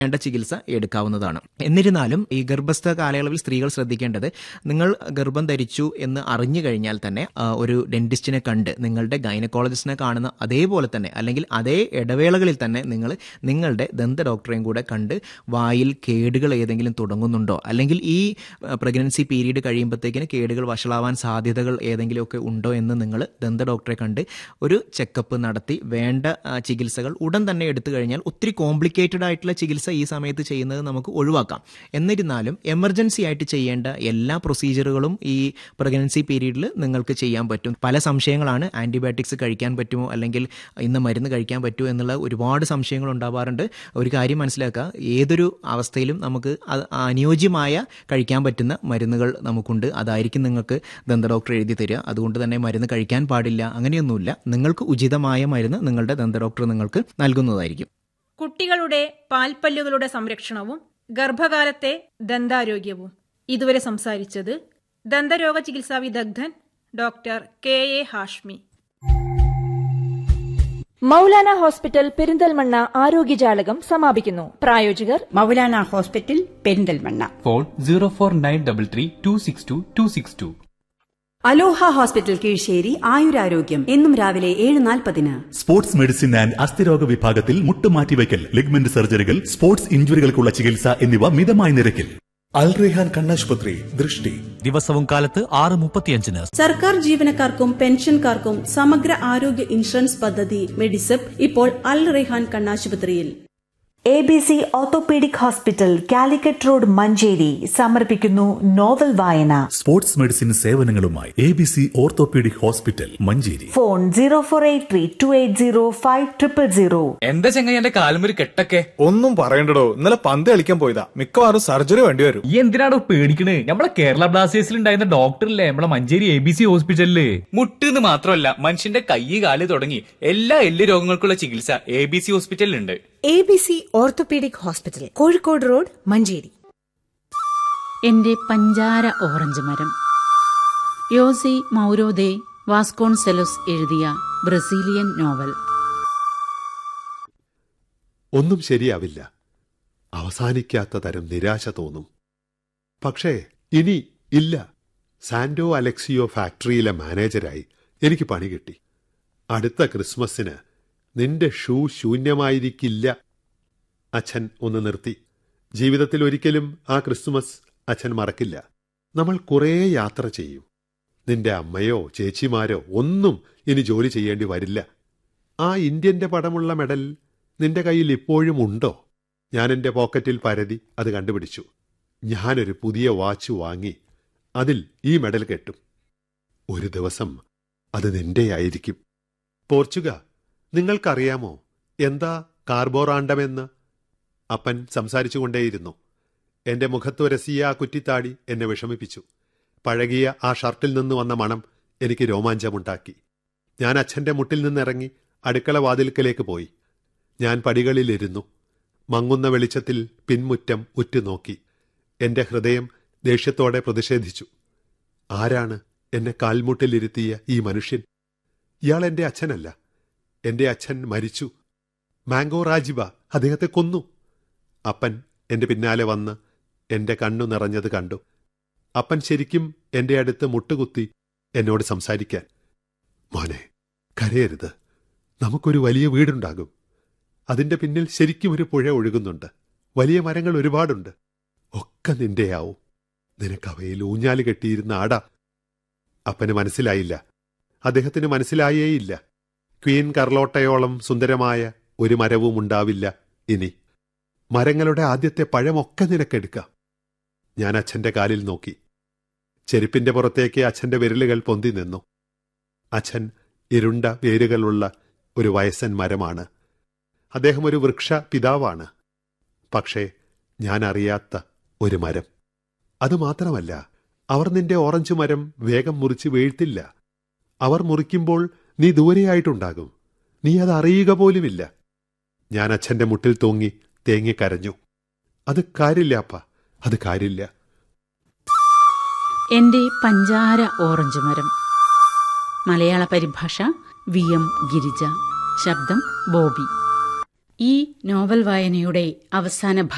വേണ്ട ചികിത്സ എടുക്കാവുന്നതാണ് എന്നിരുന്നാലും ഈ ഗർഭസ്ഥ കാലയളവിൽ സ്ത്രീകൾ ശ്രദ്ധിക്കേണ്ടത് നിങ്ങൾ ഗർഭം ധരിച്ചു എന്ന് അറിഞ്ഞു കഴിഞ്ഞാൽ തന്നെ ആ, ഒരു ഡെന്റിസ്റ്റിനെ കണ്ട് നിങ്ങളുടെ ഗൈനക്കോളജിസ്റ്റിനെ കാണുന്ന അതേപോലെ തന്നെ അല്ലെങ്കിൽ അതേ ഇടവേളകളിൽ തന്നെ നിങ്ങൾ നിങ്ങളുടെ ദന്ത ഡോക്ടറെയും കൂടെ കണ്ട് വായിൽ കേടുകൾ ഏതെങ്കിലും തുടങ്ങുന്നുണ്ടോ അല്ലെങ്കിൽ ഈ പ്രഗ്നൻസി പീരീഡ് കഴിയുമ്പോഴത്തേക്കിന് കേടുകൾ വഷളാവാൻ സാധ്യതകൾ ഏതെങ്കിലുമൊക്കെ ഉണ്ടോ എന്ന് നിങ്ങൾ ദന്ത ഡോക്ടറെ കണ്ട് ഒരു ചെക്കപ്പ് നടത്തി വേണ്ട ആ, ചികിത്സകൾ ഉടൻ തന്നെ എടുത്തു കഴിഞ്ഞാൽ ഒത്തിരി കോംപ്ലിക്കേറ്റഡ് ആയിട്ടുള്ള ചികിത്സ ഈ സമയത്ത് ചെയ്യുന്നത് നമുക്ക് ഒഴിവാക്കാം എന്നിരുന്നാലും എമർജൻസി ആയിട്ട് ചെയ്യേണ്ട എല്ലാ പ്രൊസീജിയറുകളും ഈ പ്രഗ്നൻസി പീരീഡിൽ നിങ്ങൾക്ക് ചെയ്യാൻ പറ്റും പല സംശയങ്ങളാണ് ആൻറ്റിബയോട്ടിക്സ് കഴിക്കാൻ പറ്റുമോ അല്ലെങ്കിൽ ഇന്ന് മരുന്ന് കഴിക്കാൻ പറ്റുമോ എന്നുള്ള ഒരുപാട് സംശയങ്ങൾ ഉണ്ടാവാറുണ്ട് ഒരു കാര്യം മനസ്സിലാക്കുക ഏതൊരു അവസ്ഥയിലും നമുക്ക് അത് അനുയോജ്യമായ കഴിക്കാൻ പറ്റുന്ന മരുന്നുകൾ നമുക്കുണ്ട് അതായിരിക്കും നിങ്ങൾക്ക് ദന്ത ഡോക്ടർ എഴുതി തരിക അതുകൊണ്ട് തന്നെ മരുന്ന് കഴിക്കാൻ പാടില്ല അങ്ങനെയൊന്നുമില്ല നിങ്ങൾക്ക് ഉചിതമായ മരുന്ന് നിങ്ങളുടെ ദന്ത ഡോക്ടർ നിങ്ങൾക്ക് നൽകുന്നതായിരിക്കും കുട്ടികളുടെ പാൽപ്പല്ലുകളുടെ സംരക്ഷണവും ഗർഭകാലത്തെ ദന്താരോഗ്യവും ഇതുവരെ സംസാരിച്ചത് ദന്തരോഗ ചികിത്സാ വിദഗ്ധൻ doctor K A Hashmi Moulana hospital Perinthalmanna ആരോഗ്യജാലകം സമാപിക്കുന്നു പ്രായോജകർ Moulana hospital Perinthalmanna phone zero four nine double three two six two two six two Aloha hospital Kizhisseri ആയുരാരോഗ്യം എന്നും രാവിലെ ഏഴ് നാൽപ്പതിന് സ്പോർട്സ് മെഡിസിൻ ആൻഡ് അസ്ഥിരോഗ വിഭാഗത്തിൽ മുട്ടുമാറ്റിവയ്ക്കൽ ലിഗ്മെന്റ് സർജറികൾ സ്പോർട്സ് ഇഞ്ചുറികൾക്കുള്ള ചികിത്സ എന്നിവ മിതമായ നിരക്കിൽ അൽറെഹാൻ കണ്ണാശുപത്രി ദൃഷ്ടി ദിവസവും കാലത്ത് ആറ് മുപ്പത്തിയഞ്ചിന് സർക്കാർ ജീവനക്കാർക്കും പെൻഷൻകാർക്കും സമഗ്ര ആരോഗ്യ ഇൻഷുറൻസ് പദ്ധതി മെഡിസെപ്പ് ഇപ്പോൾ അൽ റെഹാൻ കണ്ണാശുപത്രിയിൽ A B C orthopaedic hospital Calicut road Manjeri സമർപ്പിക്കുന്നു നോവൽ വായന സ്പോർട്സ് മെഡിസിൻ സേവനങ്ങളുമായി A B C orthopaedic hospital Manjeri phone zero four eight three two eight zero five triple zero എന്താ ചെങ്ങായി എന്റെ കാലുമൊരു കെട്ടൊക്കെ ഒന്നും പറയണ്ടടോ ഇന്നലെ പന്ത് കളിക്കാൻ പോയതാ മിക്കവാറും സർജറി വേണ്ടി വരും ഈ എന്തിനാണോ പേടിക്കണേ നമ്മളെ കേരള ബ്ലാസ്റ്റേഴ്സിൽ ഉണ്ടായിരുന്ന ഡോക്ടറില്ലേ നമ്മളെ മഞ്ചേരി എ ബി സി ഹോസ്പിറ്റലില് മുട്ടെന്ന് മാത്രമല്ല മനുഷ്യന്റെ കൈ കാല് തുടങ്ങി എല്ലാ എല്ല് രോഗങ്ങൾക്കുള്ള ചികിത്സ എ ബി സി ഹോസ്പിറ്റലിലുണ്ട് A B C orthopaedic hospital Kozhikode road Manjeri എന്റെ പഞ്ചാര ഓറഞ്ച് മരം യോസി മൗരോദെ വാസ്കോൺസെലോസ് എഴുതിയ ബ്രസീലിയൻ നോവൽ ഒന്നും ശരിയാവില്ല അവസാനിക്കാത്ത തരം നിരാശ തോന്നും പക്ഷേ ഇനി ഇല്ല സാന്റോ അലക്സിയോ ഫാക്ടറിയിലെ മാനേജരായി എനിക്ക് പണി കിട്ടി അടുത്ത ക്രിസ്മസിന് നിന്റെ ഷൂ ശൂന്യമായിരിക്കില്ല അച്ഛൻ ഒന്ന് നിർത്തി ജീവിതത്തിൽ ഒരിക്കലും ആ ക്രിസ്മസ് അച്ഛൻ മറക്കില്ല നമ്മൾ കുറേ യാത്ര ചെയ്യും നിന്റെ അമ്മയോ ചേച്ചിമാരോ ഒന്നും ഇനി ജോലി ചെയ്യേണ്ടി വരില്ല ആ ഇന്ത്യന്റെ പടമുള്ള മെഡൽ നിന്റെ കയ്യിൽ ഇപ്പോഴും ഉണ്ടോ ഞാൻ എന്റെ പോക്കറ്റിൽ പരതി അത് കണ്ടുപിടിച്ചു ഞാനൊരു പുതിയ വാച്ച് വാങ്ങി അതിൽ ഈ മെഡൽ കെട്ടും ഒരു ദിവസം അത് നിന്റെയായിരിക്കും പോർച്ചുഗ നിങ്ങൾക്കറിയാമോ എന്താ കാർബോറാണ്ടമെന്ന് അപ്പൻ സംസാരിച്ചുകൊണ്ടേയിരുന്നു എന്റെ മുഖത്തുരസിയ ആ കുറ്റിത്താടി എന്നെ വിഷമിപ്പിച്ചു പഴകിയ ആ ഷർട്ടിൽ നിന്ന് വന്ന മണം എനിക്ക് രോമാഞ്ചമുണ്ടാക്കി ഞാൻ അച്ഛന്റെ മുട്ടിൽ നിന്നിറങ്ങി അടുക്കള വാതിൽക്കലേക്ക് പോയി ഞാൻ പടികളിലിരുന്നു മങ്ങുന്ന വെളിച്ചത്തിൽ പിൻമുറ്റം ഉറ്റുനോക്കി എന്റെ ഹൃദയം ദേഷ്യത്തോടെ പ്രതിഷേധിച്ചു ആരാണ് എന്നെ കാൽമുട്ടിലിരുത്തിയ ഈ മനുഷ്യൻ ഇയാൾ എന്റെ അച്ഛനല്ല എന്റെ അച്ഛൻ മരിച്ചു മാംഗോ രാജിബ അദ്ദേഹത്തെ കൊന്നു അപ്പൻ എന്റെ പിന്നാലെ വന്ന് എന്റെ കണ്ണു നിറഞ്ഞത് കണ്ടു അപ്പൻ ശരിക്കും എന്റെ അടുത്ത് മുട്ടുകുത്തി എന്നോട് സംസാരിക്കാൻ മോനെ കരയരുത് നമുക്കൊരു വലിയ വീടുണ്ടാകും അതിന്റെ പിന്നിൽ ശരിക്കും ഒരു പുഴ ഒഴുകുന്നുണ്ട് വലിയ മരങ്ങൾ ഒരുപാടുണ്ട് ഒക്കെ നിന്റെയാവും നിനക്ക് അവയിൽ ഊഞ്ഞാല് കെട്ടിയിരുന്ന ആടാ അപ്പന് മനസ്സിലായില്ല അദ്ദേഹത്തിന് മനസ്സിലായേയില്ല ക്വീൻ കർലോട്ടയോളം സുന്ദരമായ ഒരു മരവും ഉണ്ടാവില്ല ഇനി മരങ്ങളുടെ ആദ്യത്തെ പഴമൊക്കെ നിനക്കെടുക്കാം ഞാൻ അച്ഛന്റെ കാലിൽ നോക്കി ചെരുപ്പിന്റെ പുറത്തേക്ക് അച്ഛന്റെ വിരലുകൾ പൊന്തി നിന്നു അച്ഛൻ ഇരുണ്ട വേരുകളുള്ള ഒരു വയസ്സൻ മരമാണ് അദ്ദേഹം ഒരു വൃക്ഷ പിതാവാണ് പക്ഷേ ഞാൻ അറിയാത്ത ഒരു മരം അതുമാത്രമല്ല അവർ നിന്റെ ഓറഞ്ച് മരം വേഗം മുറിച്ച് വീഴ്ത്തില്ല അവർ മുറിക്കുമ്പോൾ നീ ദൂരെയായിട്ടുണ്ടാകും നീ അത് അറിയുക പോലുമില്ല ഞാൻ അച്ഛന്റെ മുട്ടിൽ തൂങ്ങി തേങ്ങിക്കരഞ്ഞു അത് കാര്യമില്ല അപ്പ അത് കാര്യമില്ല എന്റെ പഞ്ചാര ഓറഞ്ച് മരം മലയാള പരിഭാഷ വി എം ഗിരിജ ശബ്ദം ബോബി ഈ നോവൽ വായനയുടെ അവസാന